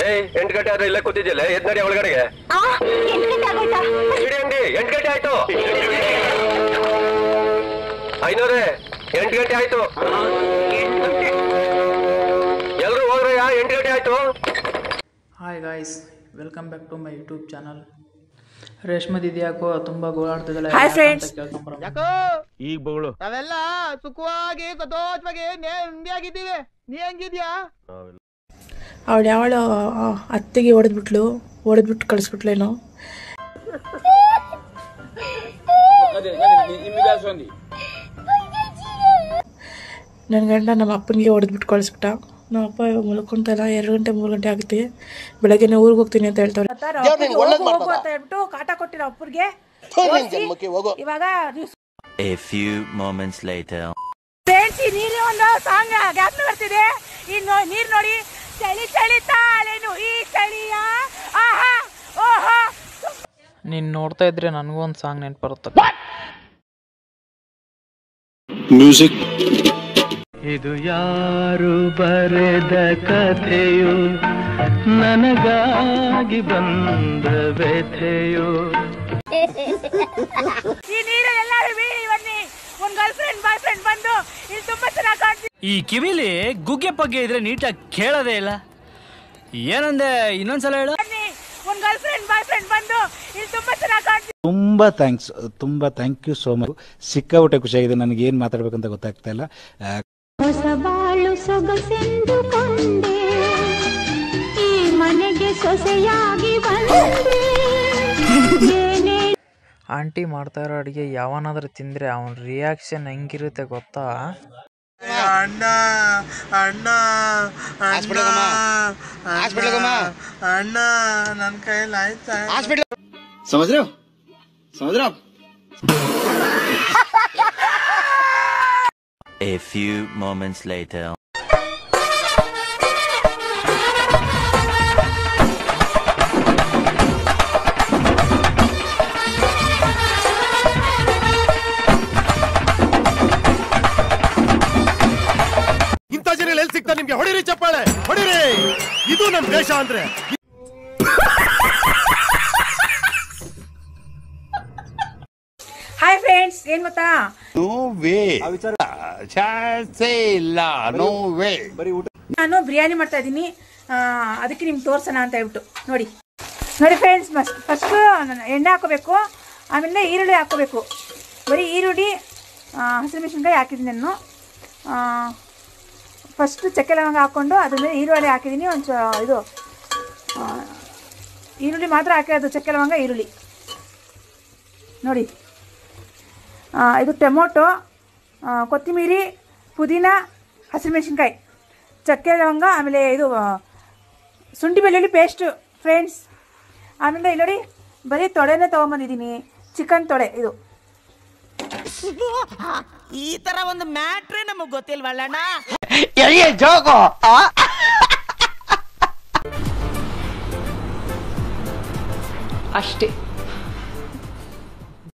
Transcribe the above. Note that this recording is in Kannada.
ಏಯ್ ಎಂಟು ಗಂಟೆ ಆದ್ರೆ ಇಲ್ಲೇ ಕೂತಿದ್ಯಲ್ಲ ಎದ್ ನಡಿ ಒಳಗಡೆಗೆ ಆ ಎಂಟು ಗಂಟೆ ಆಗೋಯ್ತಾ ಇಡಿ ಅಂಗಡಿ ಎಂಟು ಗಂಟೆ ಆಯ್ತು ಐನೂರೇ ಎಂಟು ಗಂಟೆ ಆಯ್ತು ಎಲ್ರು ಹೋಗ್ರಯ್ಯ ಎಂಟು ಗಂಟೆ ಆಯ್ತು hi guys welcome back to my YouTube channel Reshme didi ಯಾಕೋ ತುಂಬ ಗೋಳಾಡ್ತಿದ್ದಾಳೆ Hi ಯಾಕಂತ friends. ಕೇಳ್ಕೊಂಬರೋಣ. ಯಾಕೋ ಈಗ ಬಗಳು ನಾವೆಲ್ಲ ಸುಖವಾಗಿ ಸಂತೋಷವಾಗಿ ನೆಮ್ಮದಿಯಾಗಿದ್ದೀವಿ ನೀ ಹೆಂಗಿದ್ಯಾ ಅವಳು ಯಾವಳು ಅತ್ತಿಗೆ ಹೊಡೆದ್ಬಿಟ್ಲು ಹೊಡೆದ್ಬಿಟ್ಟು ಕಳಿಸ್ಬಿಟ್ಲೇನೋ ನನ್ನ ಗಂಡ ನಮ್ಮ ಅಪ್ಪನಿಗೆ ಹೊಡೆದ್ಬಿಟ್ಟು ಕಳಿಸ್ಬಿಟ್ಟ ನಮ್ಮ ಅಪ್ಪ ಇವಾಗ ಮಲ್ಕೊಂತಲ್ಲ ಎರಡು ಗಂಟೆ ಮೂರು ಗಂಟೆ ಆಗುತ್ತೆ ಬೆಳಗ್ಗೆನೆ ಊರಿಗೆ ಹೋಗ್ತೀನಿ ಅಂತ ಹೇಳ್ತಾರೆ ಹೋಗು ಅಂತ ಹೇಳ್ಬಿಟ್ಟು ಕಾಟ ಕೊಟ್ಟಿರೋ ಅಪ್ಪರಿಗೆ ಇವಾಗ A few moments later. Friends ಈ ನೀರಿನ ಒಂದು ಸಾಂಗ್ ಗ್ಯಾಪ್ ಬರ್ತಿದೆ ಇನ್ನು ನೀರ್ ನೋಡಿ ಚಳಿ ಚಳಿ ತಾಳೇನು ಈ ಚಳಿಯ ಆಹಾ ಓಹೋ ನೀನ್ ನೋಡ್ತಾ ಇದ್ರೆ ನನಗೂ ಒಂದು ಸಾಂಗ್ ನೆನ್ಪು ಬರುತ್ತೆ ಇದು ಯಾರು ಬರೆದ ಕಥೆಯು ನನಗಾಗಿ ಬಂದ ವ್ಯಥೆಯು ಈ ನೀರು ಎಲ್ಲರೂ ಬೀಳಿ ಬನ್ನಿ ಒಂದ್ ಗರ್ಲ್ ಫ್ರೆಂಡ್ ಬಾಯ್ ಫ್ರೆಂಡ್ ಬಂದು ಇಲ್ಲಿ ತುಂಬಾ ಚೆನ್ನಾಗಿ ಕಾಣ್ತಿದೆ ಈ ಕಿವಿಲಿ ಗುಗ್ಗೆ ಪಗ್ಗೆ ಇದ್ರೆ ನೀಟಾಗಿ ಕೇಳೋದೇ ಇಲ್ಲ ಏನಂದೆ ಇನ್ನೊಂದ್ಸಲ ಹೇಳು ಬನ್ನಿ ಒಂದ್ ಗರ್ಲ್ ಫ್ರೆಂಡ್ ಬಾಯ್ ಫ್ರೆಂಡ್ ಬಂದು ಇಲ್ಲಿ ತುಂಬಾ ಚೆನ್ನಾಗಿ ಕಾಣ್ತಿದೆ ತುಂಬ ಥ್ಯಾಂಕ್ಸ್ ತುಂಬ ಥ್ಯಾಂಕ್ ಯು ಸೋ ಮಚ್ ಸಿಕ್ಕಾಬಿಟ್ಟೆ ಖುಷಿಯಾಗಿದೆ ನನಗೆ ಏನು ಮಾತಾಡ್ಬೇಕಂತ ಗೊತ್ತಾಗ್ತಾ ಇಲ್ಲ ಆ, ಹೊಸ ಬಾಳು ಸೊಗಸೆಂದು ಕೊಂಡೆ ಈ ಮನೆಗೆ ಸೊಸೆಯಾಗಿ ಬಂದೆ ಏನೇ ಆಂಟಿ ಮಾಡ್ತಾ ಇರೋ ಅಡುಗೆ ಯಾವನಾದ್ರೂ ತಿಂದರೆ ಅವನ ರಿಯಾಕ್ಷನ್ ಹೆಂಗಿರುತ್ತೆ ಗೊತ್ತಾ ಅಣ್ಣ ಅಣ್ಣ ಅಣ್ಣ ನನ್ನ ಕೈಯಲ್ಲಿ ಆಯ್ತಾ A few moments later. ಇಂಥ ಜನ ಎಲ್ಲಿ ಸಿಗ್ತಾರೆ ನಿಮ್ಗೆ ಹೊಡಿರಿ ಚಪ್ಪಾಳೆ ಹೊಡಿರಿ ಇದು ನಮ್ ದೇಶ ಅಂದ್ರೆ ಹಾಯ್ ಫ್ರೆಂಡ್ಸ್ ಏನ್ ಗೊತ್ತಾ ನಾನು ಬಿರಿಯಾನಿ ಮಾಡ್ತಾ ಇದ್ದೀನಿ ಆ, ಅದಕ್ಕೆ ನಿಮ್ಗೆ ತೋರ್ಸೋಣ ಅಂತ ಹೇಳ್ಬಿಟ್ಟು ನೋಡಿ ನೋಡಿ ಫ್ರೆಂಡ್ಸ್ ಮಸ್ಟ್ ಫಸ್ಟು ಎಣ್ಣೆ ಹಾಕೋಬೇಕು ಆಮೇಲೆ ಈರುಳ್ಳಿ ಹಾಕೋಬೇಕು ಬರೀ ಈರುಳ್ಳಿ ಆ, ಹಸಿಮೆಣಸಿನ್ಕಾಯಿ ಹಾಕಿದ್ದೀನಿ ನಾನು ಫಸ್ಟು ಚಕ್ಕೆ ಲವಂಗ ಹಾಕ್ಕೊಂಡು ಅದ್ರ ಮೇಲೆ ಈರುಳ್ಳಿ ಹಾಕಿದ್ದೀನಿ ಒಂದು ಚ- ಇದು ಆ, ಈರುಳ್ಳಿ ಮಾತ್ರ ಹಾಕಿರೋದು ಚಕ್ಕೆ ಲವಂಗ ಈರುಳ್ಳಿ ನೋಡಿ ಆ, ಇದು ಟೊಮೊಟೊ ಆ, ಕೊತ್ತಂಬರಿ ಪುದೀನ ಹಸಿಮೆಣಸಿನ್ಕಾಯಿ ಚಕ್ಕೆ ಲವಂಗ ಆಮೇಲೆ ಇದು ಆ, ಶುಂಠಿ ಬೆಳ್ಳುಳ್ಳಿ ಪೇಸ್ಟು ಫ್ರೆಂಡ್ಸ್ ಆಮೇಲೆ ಇಲ್ಲಿ ನೋಡಿ ಬರೀ ತೊಳೆನೇ ತೊಗೊಂಬಂದಿದ್ದೀನಿ ಚಿಕನ್ ತೊಳೆ ಇದು ಈ ತರ ಒಂದು ಮ್ಯಾಟ್ರೇ ನಮಗ್ ಗೊತ್ತಿಲ್ವಲ್ಲಣ್ಣ ಅಷ್ಟೇ